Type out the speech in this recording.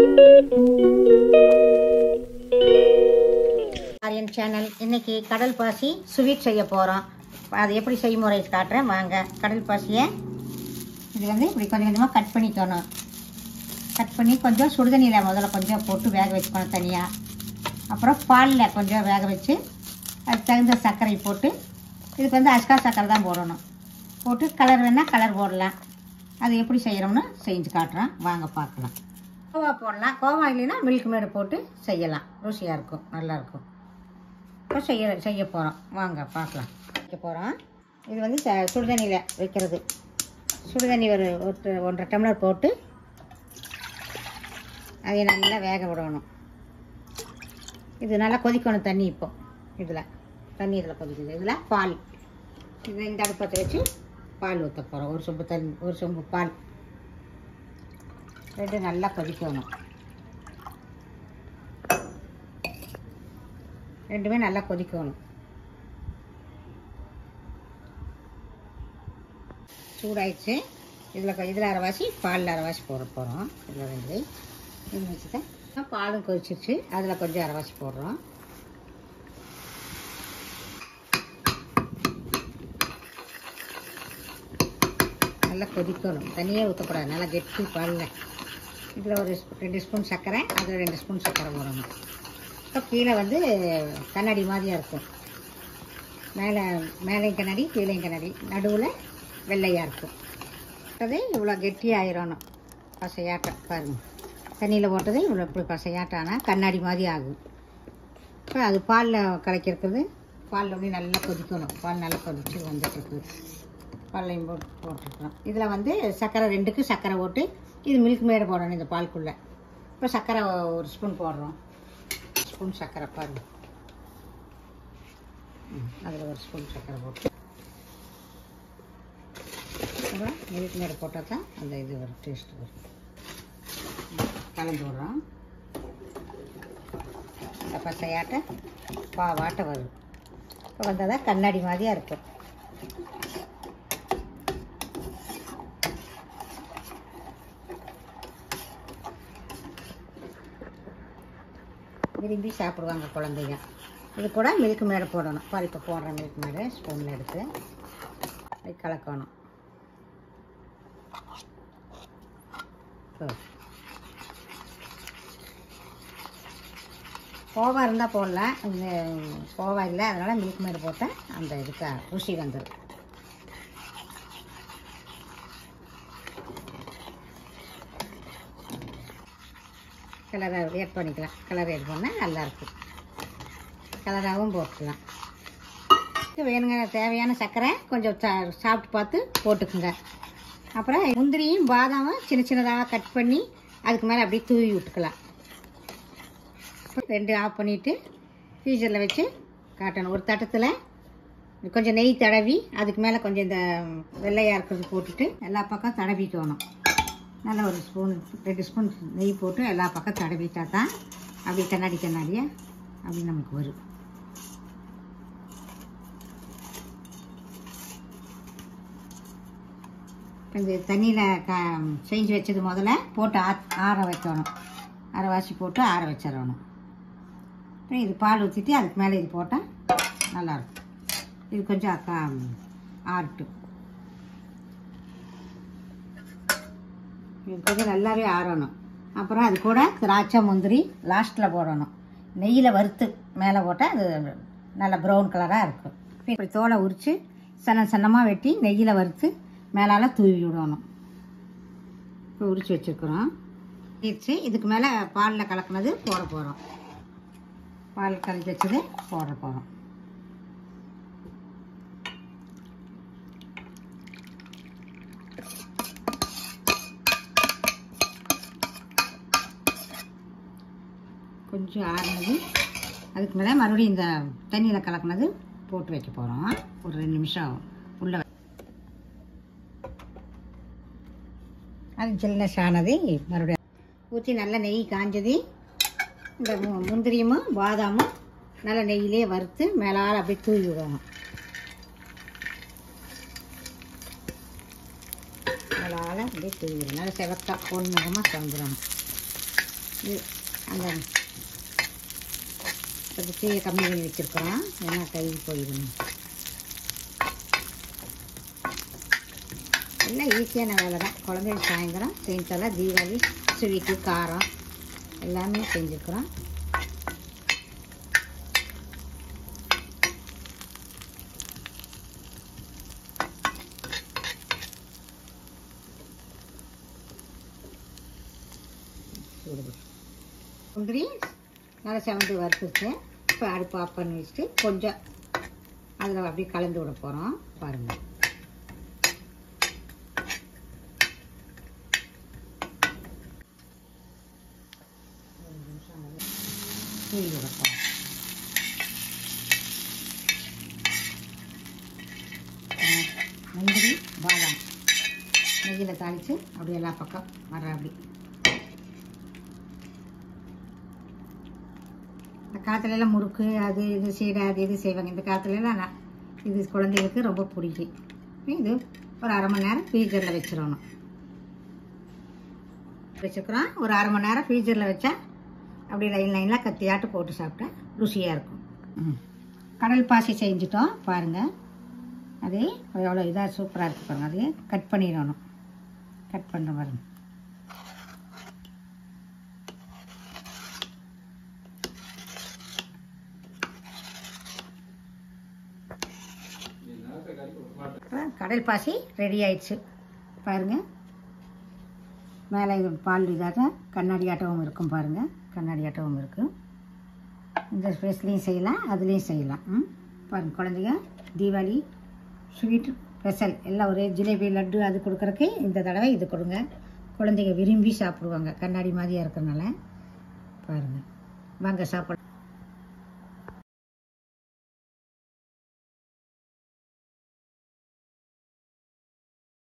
Aryan channel இன்னைக்கு கடல் பாசி ஸ்வீட் செய்ய போகிறோம் அது எப்படி செய்முறை காட்டுறேன் வாங்க கடல் பாசியை இது வந்து இப்படி கொஞ்சம் கொஞ்சமாக கட் பண்ணிக்கணும் கட் பண்ணி கொஞ்சம் சுடுதண்ணியில் முதல்ல கொஞ்சம் போட்டு வேக வச்சுக்கணும் தனியாக அப்புறம் பாலில் கொஞ்சம் வேக வச்சு அதுக்கு தகுந்த சர்க்கரை போட்டு இதுக்கு வந்து அஸ்கா சர்க்கரை தான் போடணும் போட்டு கலர் வேணால் கலர் போடலாம் அது எப்படி செய்கிறோம்னு செஞ்சு காட்டுறேன் வாங்க பார்க்கலாம் கோவா போடலாம் கோவா இல்லைன்னா மில்க் மேடு போட்டு செய்யலாம் ருசியாக இருக்கும் நல்லாயிருக்கும் இப்போ செய்ய செய்ய போகிறோம் வாங்க பார்க்கலாம் வைக்க போகிறோம் இது வந்து ச- சுடுதண்ணியில் வைக்கிறது சுடுதண்ணி ஒரு ஒரு ஒன்றரை டம்ளர் போட்டு அதை நல்லா வேக விடணும் இது நல்லா கொதிக்கணும் தண்ணி இப்போ இதில் தண்ணி இதில் கொதிக்குது இதில் பால் இது இந்த அடுப்பத்தை வச்சு பால் ஊற்ற போகிறோம் ஒரு சொம்பு தண்ணி ஒரு சொம்பு பால் ரெண்டு நல்லா கொதிக்கணும் ரெண்டுமே நல்லா கொதிக்கணும் சூடாயிடுச்சு இதில் இதில் அரைவாசி பாலில் அரைவாசி போட போகிறோம் இதில் ரெண்டு இது வச்சுதான் பாலும் கொதிச்சிருச்சு அதில் கொஞ்சம் அரைவாசி போடுறோம் நல்லா கொதிக்கணும் தனியாக ஊற்றக்கூடாது நல்லா கெட்டி பாலில் இதில் ஒரு ஸ்பூ- ரெண்டு ஸ்பூன் சர்க்கரை அதில் ரெண்டு ஸ்பூன் சர்க்கரை போடணும் இப்போ கீழே வந்து கண்ணாடி மாதிரியாக இருக்கும் மேலே மேலேயும் கண்ணாடி கீழேயும் கண்ணாடி நடுவில் வெள்ளையாக இருக்கும் அது இவ்வளோ கெட்டியாயிரணும் பசையாட்டம் பாருங்க தண்ணியில் போட்டது இவ்வளோ இப்படி பசையாட்டானா கண்ணாடி மாதிரி ஆகும் இப்போ அது பாலில் கலக்கிருக்கிறது பாலில் அப்படியே நல்லா கொதிக்கணும் பால் நல்லா கொதிச்சு வந்துட்டுருக்குது பாலையும் போட்டு போட்டுருக்குறோம் இதில் வந்து சர்க்கரை ரெண்டுக்கு சர்க்கரை போட்டு இது மில்க் மேடு போடணும் இந்த பால்குள்ளே இப்போ சர்க்கரை ஒரு ஸ்பூன் போடுறோம் ஸ்பூன் சர்க்கரை பாருங்க அதில் ஒரு ஸ்பூன் சர்க்கரை போட்டு அப்புறம் மில்க் மேடு போட்டால் தான் அந்த இது வரும் டேஸ்ட் வரும் கலந்து விடுறோம் இந்த பசையாட்ட பாவாட்ட வரும் இப்போ வந்தால் தான் கண்ணாடி மாதிரியாக இருக்கும் விரும்பி சாப்பிடுவாங்க குழந்தைங்க இது கூட மில்க் மேடை போடணும் பால் இப்போ போடுற மில்க் மேடை ஸ்பூனில் எடுத்து அது கலக்கணும் போதும். கோவா இருந்தால் போடலாம் இது கோவா இல்லை அதனால் மில்க் மேடு போட்டால் அந்த இதுக்கு ருசி வந்துடும் கலரை ஆட் பண்ணிக்கலாம் கலர் ஆட் பண்ணால் நல்லாயிருக்கும் கலராகவும் போட்டுக்கலாம் இதுக்கு வேணுங்க தேவையான சர்க்கரை கொஞ்சம் சா- சாப்பிட்டு பார்த்து போட்டுக்குங்க அப்புறம் முந்திரியும் பாதாமும் சின்ன சின்னதாக கட் பண்ணி அதுக்கு மேலே அப்படியே தூவி விட்டுக்கலாம் ரெண்டு ஆஃப் பண்ணிவிட்டு ஃப்ரீசரில் வச்சு காட்டணும் ஒரு தட்டத்தில் கொஞ்சம் நெய் தடவி அதுக்கு மேலே கொஞ்சம் இந்த வெள்ளையாக இருக்கிறது போட்டுட்டு எல்லா பக்கம் தடவிக்கணும் நல்லா ஒரு ஸ்பூன் ரெண்டு ஸ்பூன் நெய் போட்டு எல்லா பக்கம் தடவிட்டா தான் அப்படி கண்ணாடி கண்ணாடியாக அப்படி நமக்கு வரும் இந்த தண்ணியில் க செஞ்சு வச்சது முதல்ல போட்டு ஆ ஆற வைக்கணும் அரைவாசி போட்டு ஆற வச்சிடணும் அப்புறம் இது பால் ஊற்றிட்டு அதுக்கு மேலே இது போட்டால் நல்லாயிருக்கும் இது கொஞ்சம் அக்கா ஆறட்டும் இது கொஞ்சம் நல்லாவே ஆறணும் அப்புறம் அது கூட திராட்சை முந்திரி லாஸ்ட்டில் போடணும் நெய்யில் வறுத்து மேலே போட்டால் அது நல்ல ப்ரௌன் கலராக இருக்கும் இப்படி தோலை உரித்து சன்ன சன்னமாக வெட்டி நெய்யில் வறுத்து மேலால் தூவி விடணும் இப்போ உரித்து வச்சுருக்குறோம் தீர்ச்சி இதுக்கு மேலே பாலில் கலக்குனது போட போகிறோம் பால் கலக்கி வச்சது போட போகிறோம் கொஞ்சம் ஆறுனது அதுக்கு மேலே மறுபடியும் இந்த தண்ணியில் கலக்குனது போட்டு வைக்க போகிறோம் ஒரு ரெண்டு நிமிஷம் உள்ள வை- அது சில்னஸ் ஆனது மறுபடியும் ஊற்றி நல்லா நெய் காஞ்சது இந்த மு- முந்திரியும் பாதாமும் நல்லா நெய்யிலே வறுத்து மேலால் அப்படியே தூவி விடணும் மேலால் அப்படியே தூவி விடணும் நல்லா செவக்கா பொன்முகமாக செஞ்சிடணும் இது அந்த கொஞ்சம் தீயை கம்மி பண்ணி வச்சுருக்குறோம் ஏன்னா கை போயிடணும் எல்லாம் ஈஸியான வேலை தான் குழந்தைகள் சாயந்தரம் செஞ்சதெல்லாம் தீபாவளி ஸ்வீட்டு காரம் எல்லாமே செஞ்சுருக்குறோம் முந்திரி நல்லா செவந்து வறுத்துச்சு இப்போ அடுப்பு ஆஃப் பண்ணி வச்சுட்டு கொஞ்சம் அதில் அப்படியே கலந்து விட போகிறோம் பாருங்கள் தூவி விட போகிறோம் முந்திரி பாதாம் நெய்யில் தாளித்து அப்படியே எல்லா பக்கம் வர அப்படி இந்த காலத்துல எல்லாம் முறுக்கு அது இது சீடை அது இது செய்வாங்க இந்த காலத்துல எல்லாம் நான் இது குழந்தைகளுக்கு ரொம்ப பிடிக்கும் இது ஒரு அரை மணி நேரம் ஃப்ரீஜரில் வச்சிடணும் வச்சுக்கிறோம் ஒரு அரை மணி நேரம் ஃப்ரீஜரில் வச்சா அப்படி லைன் லைன்லாம் கத்தியாட்டு போட்டு சாப்பிட்டா ருசியாக இருக்கும் கடல் பாசி செஞ்சுட்டோம் பாருங்கள் அது எவ்வளோ இதாக சூப்பராக இருக்கு பாருங்கள் அதையே கட் பண்ணிடணும் கட் பண்ணுற பாருங்க அப்புறம் கடல் பாசி ரெடி ஆயிடுச்சு பாருங்கள் மேலே இது பால் இதாக கண்ணாடி ஆட்டவும் இருக்கும் பாருங்கள் கண்ணாடி ஆட்டவும் இருக்கும் இந்த ஸ்பெஷலையும் செய்யலாம் அதுலேயும் செய்யலாம் ம் பாருங்கள் குழந்தைங்க தீபாவளி ஸ்வீட் ஸ்பெஷல் எல்லாம் ஒரே ஜிலேபி லட்டு அது கொடுக்குறக்கு இந்த தடவை இது கொடுங்க குழந்தைங்க விரும்பி சாப்பிடுவாங்க கண்ணாடி மாதிரியாக இருக்கிறனால பாருங்கள் வாங்க சாப்பிட